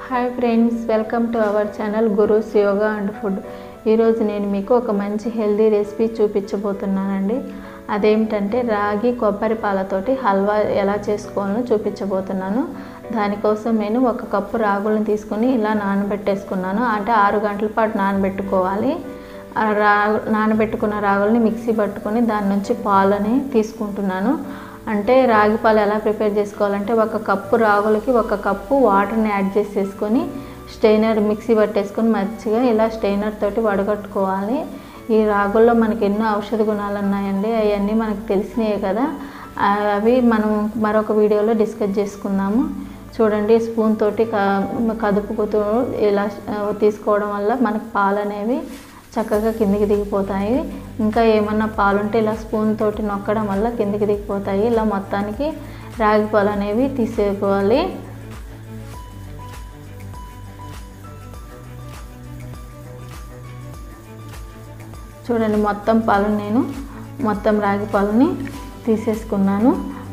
hi friends welcome to our channel Gurus yoga and food ఈరోజు నేను మీకు ఒక మంచి హెల్దీ రెసిపీ చూపించబోతున్నానండి అదేమిటంటే రాగి కొబ్బరి పాలతోటి హల్వా ఎలా చేసుకోవాలో చూపించబోతున్నాను దానికోసం నేను ఒక కప్పు రాగులను తీసుకొని ఇలా నానబెట్టేసుకున్నాను అంటే ఆరు గంటల పాటు నానబెట్టుకోవాలి ఆ రా నానబెట్టుకున్న రాగుల్ని మిక్సీ పట్టుకొని దాని నుంచి పాలని తీసుకుంటున్నాను అంటే రాగి పాలు ఎలా ప్రిపేర్ చేసుకోవాలంటే ఒక కప్పు రాగులకి ఒక కప్పు వాటర్ని యాడ్ చేసేసుకొని స్టెయినర్ మిక్సీ పట్టేసుకొని మంచిగా ఇలా స్టెయినర్ తోటి వడగట్టుకోవాలి ఈ రాగుల్లో మనకి ఎన్నో ఔషధ గుణాలు ఉన్నాయండి అవన్నీ మనకు తెలిసినాయే కదా అవి మనం మరొక వీడియోలో డిస్కస్ చేసుకుందాము చూడండి స్పూన్ తోటి క- కదుపుకుతూ ఇలా తీసుకోవడం వల్ల మనకి పాలు అనేవి చక్కగా కిందికి దిగిపోతాయి ఇంకా ఏమన్నా పాలుంటే ఇలా స్పూన్ తోటి నొక్కడం వల్ల కిందికి దిగిపోతాయి ఇలా మొత్తానికి రాగి పాలు అనేవి తీసేసుకోవాలి చూడండి మొత్తం పాలు నేను మొత్తం రాగి పాలని తీసేసుకున్నాను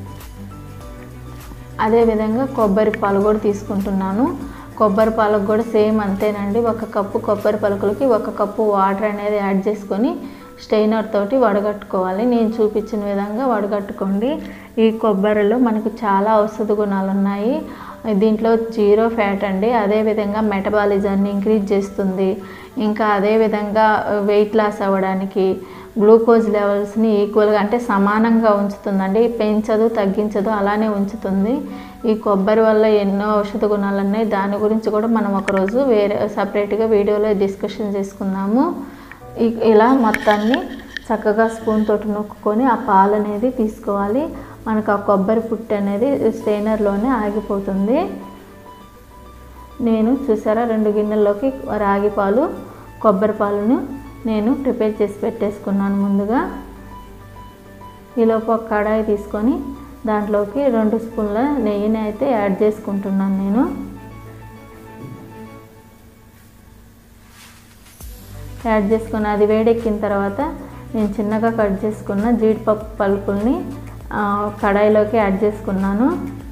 అదేవిధంగా కొబ్బరి పాలు కూడా తీసుకుంటున్నాను కొబ్బరి పాలకు కూడా సేమ్ అంతేనండి ఒక కప్పు కొబ్బరి పలుకులకి ఒక కప్పు వాటర్ అనేది యాడ్ చేసుకొని స్టెయినర్ తోటి వడగట్టుకోవాలి నేను చూపించిన విధంగా వడగట్టుకోండి ఈ కొబ్బరిలో మనకు చాలా ఔషధ గుణాలు ఉన్నాయి దీంట్లో జీరో ఫ్యాట్ అండి అదేవిధంగా మెటబాలిజాన్ని ఇంక్రీజ్ చేస్తుంది ఇంకా అదేవిధంగా వెయిట్ లాస్ అవ్వడానికి గ్లూకోజ్ లెవెల్స్ని ఈక్వల్గా అంటే సమానంగా ఉంచుతుందండి పెంచదు తగ్గించదు అలానే ఉంచుతుంది ఈ కొబ్బరి వల్ల ఎన్నో ఔషధ గుణాలు ఉన్నాయి దాని గురించి కూడా మనం ఒకరోజు వేరే సపరేట్గా వీడియోలో డిస్కషన్ చేసుకుందాము ఇ- ఇలా మొత్తాన్ని చక్కగా స్పూన్ తోటి నొక్కుకొని ఆ పాలు అనేది తీసుకోవాలి మనకు ఆ కొబ్బరి పుట్టి అనేది స్టెయినర్లోనే ఆగిపోతుంది నేను చూసారా రెండు గిన్నెల్లోకి రాగి పాలు కొబ్బరి పాలను నేను ప్రిపేర్ చేసి పెట్టేసుకున్నాను ముందుగా ఈలోపు ఒక కడాయి తీసుకొని దాంట్లోకి రెండు స్పూన్ల నెయ్యిని అయితే యాడ్ చేసుకుంటున్నాను నేను యాడ్ చేసుకుని అది వేడెక్కిన తర్వాత నేను చిన్నగా కట్ చేసుకున్న జీడిపప్పు పలుకుల్ని ఆ, కడాయిలోకి యాడ్ చేసుకున్నాను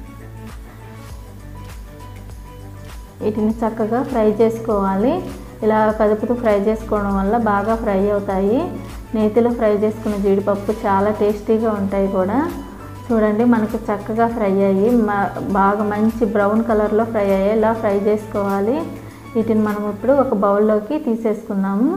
వీటిని చక్కగా ఫ్రై చేసుకోవాలి ఇలా కదుపుతూ ఫ్రై చేసుకోవడం వల్ల బాగా ఫ్రై అవుతాయి నేతిలో ఫ్రై చేసుకున్న జీడిపప్పు చాలా టేస్టీగా ఉంటాయి కూడా చూడండి మనకు చక్కగా ఫ్రై అయ్యి మ- బాగా మంచి బ్రౌన్ కలర్లో ఫ్రై అయ్యాయి ఇలా ఫ్రై చేసుకోవాలి వీటిని మనం ఇప్పుడు ఒక బౌల్లోకి తీసేసుకుందాము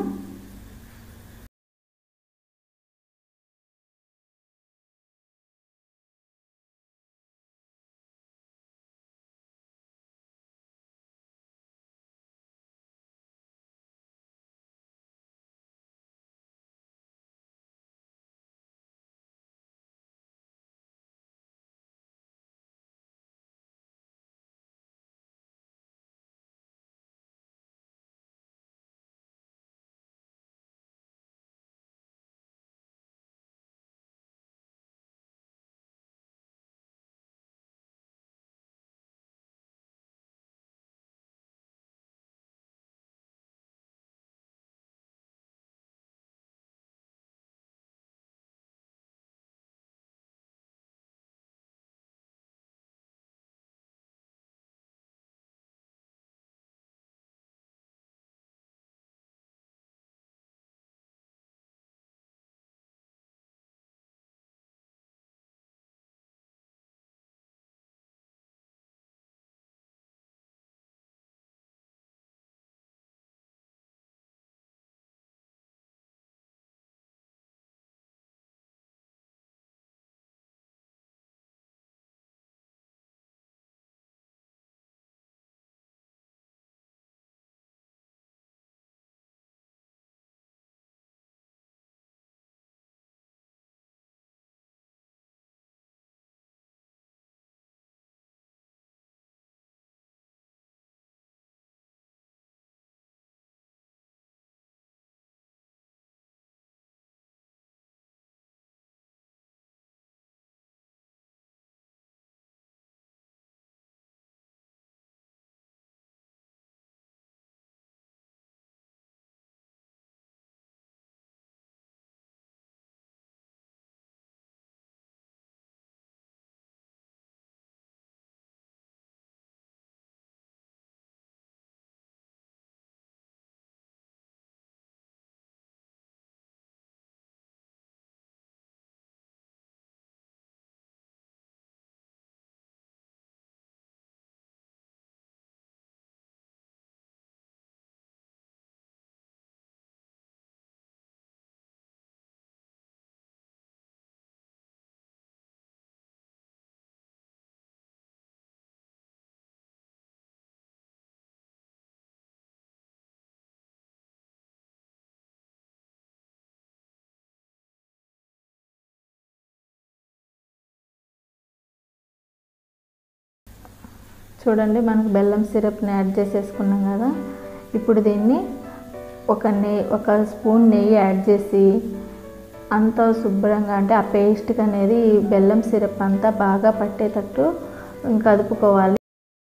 చూడండి మనకు బెల్లం సిరప్ని యాడ్ చేసేసుకున్నాం కదా ఇప్పుడు దీన్ని ఒక నెయ్యి ఒక స్పూన్ నెయ్యి యాడ్ చేసి అంతా శుభ్రంగా అంటే ఆ పేస్ట్కి అనేది ఈ బెల్లం సిరప్ అంతా బాగా పట్టేటట్టు కదుపుకోవాలి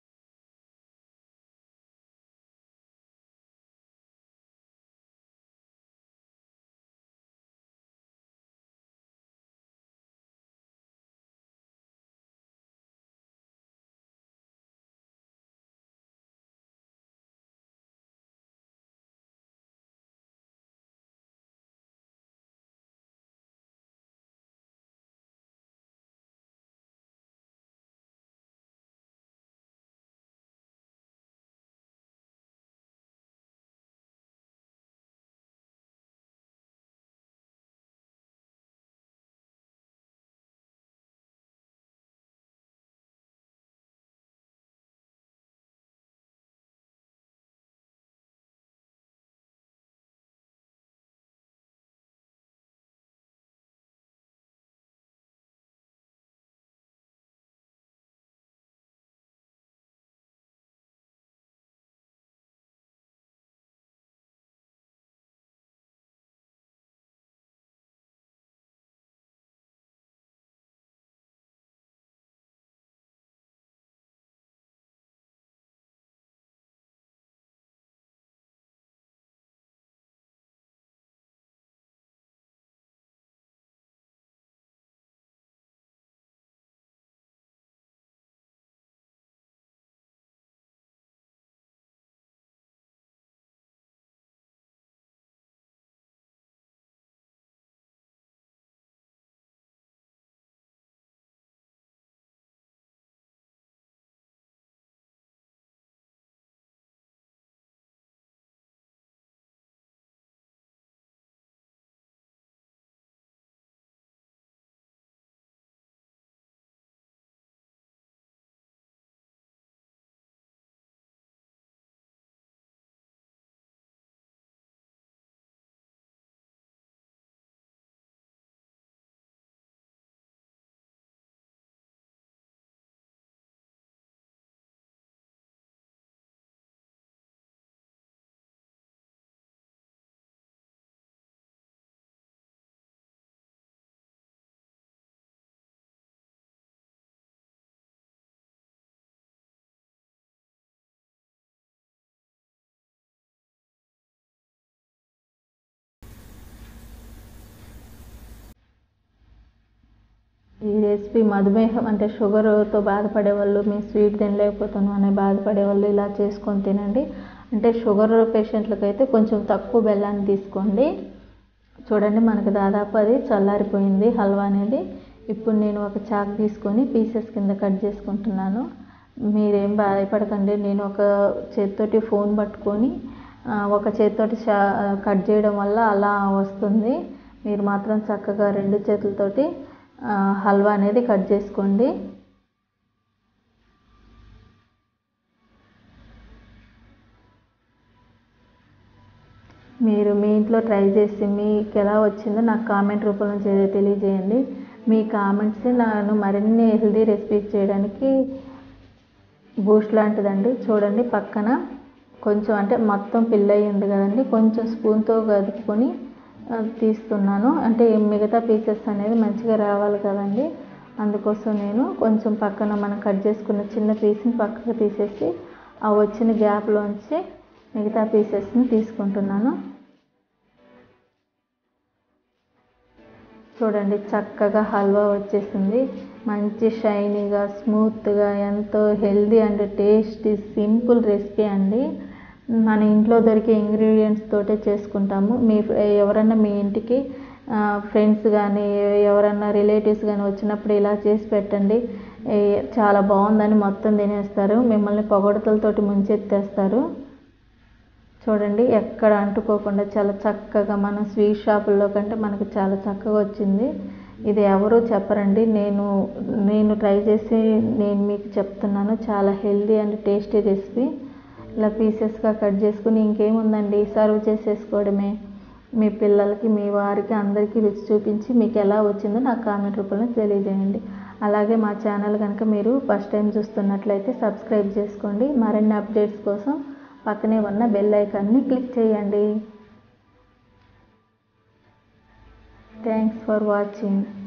ఈ రెసిపీ మధుమేహం అంటే షుగర్తో బాధపడే వాళ్ళు మేము స్వీట్ తినలేకపోతున్నాం అనే బాధపడే వాళ్ళు ఇలా చేసుకొని తినండి అంటే షుగర్ పేషెంట్లకు అయితే కొంచెం తక్కువ బెల్లాన్ని తీసుకోండి చూడండి మనకు దాదాపు అది చల్లారిపోయింది హల్వా అనేది ఇప్పుడు నేను ఒక చాక్ తీసుకొని పీసెస్ కింద కట్ చేసుకుంటున్నాను మీరేం భయపడకండి నేను ఒక చేతితోటి ఫోన్ పట్టుకొని ఆ, ఒక చేతితోటి షా కట్ చేయడం వల్ల అలా వస్తుంది మీరు మాత్రం చక్కగా రెండు చేతులతోటి ఆ, హల్వా అనేది కట్ చేసుకోండి మీరు మీ ఇంట్లో ట్రై చేసి మీకు ఎలా వచ్చిందో నాకు కామెంట్ రూపంలో చే- తెలియజేయండి మీ కామెంట్స్ నన్ను మరిన్ని హెల్దీ రెసిపీస్ చేయడానికి బూస్ట్ లాంటిదండి చూడండి పక్కన కొంచెం అంటే మొత్తం పిల్ల అయి ఉంది కదండి కొంచెం స్పూన్తో కదుపుకొని ఆ, తీస్తున్నాను అంటే మిగతా పీసెస్ అనేది మంచిగా రావాలి కదండి అందుకోసం నేను కొంచెం పక్కన మనం కట్ చేసుకున్న చిన్న పీస్ని పక్కకు తీసేసి ఆ వచ్చిన గ్యాప్లోంచి మిగతా పీసెస్ని తీసుకుంటున్నాను చూడండి చక్కగా హల్వా వచ్చేసింది మంచి షైనీగా స్మూత్గా ఎంతో healthy and tasty simple recipe అండి మన ఇంట్లో దొరికే ఇంగ్రీడియంట్స్ తోటే చేసుకుంటాము మీ ఎవరన్నా మీ ఇంటికి ఫ్రెండ్స్ కానీ ఎవరన్నా రిలేటివ్స్ కానీ వచ్చినప్పుడు ఇలా చేసి పెట్టండి ఏ, చాలా బాగుందని మొత్తం తినేస్తారు మిమ్మల్ని పొగడతలతోటి ముంచెత్తేస్తారు చూడండి ఎక్కడ అంటుకోకుండా చాలా చక్కగా మన స్వీట్ షాపుల్లో కంటే మనకి చాలా చక్కగా వచ్చింది ఇది ఎవరు చెప్పరండి నేను నేను ట్రై చేసి నేను మీకు చెప్తున్నాను చాలా హెల్దీ అండ్ టేస్టీ రెసిపీ ఇలా పీసెస్గా కట్ చేసుకుని ఇంకేముందండి సర్వ్ చేసేసుకోవడమే మీ పిల్లలకి మీ వారికి అందరికీ రుచి చూపించి మీకు ఎలా వచ్చిందో నాకు కామెంట్ రూపంలో తెలియజేయండి అలాగే మా ఛానల్ కనుక మీరు ఫస్ట్ టైం చూస్తున్నట్లయితే సబ్స్క్రైబ్ చేసుకోండి మరిన్ని అప్డేట్స్ కోసం పక్కనే ఉన్న బెల్ ఐకాన్ని క్లిక్ చేయండి థ్యాంక్స్ ఫర్ వాచింగ్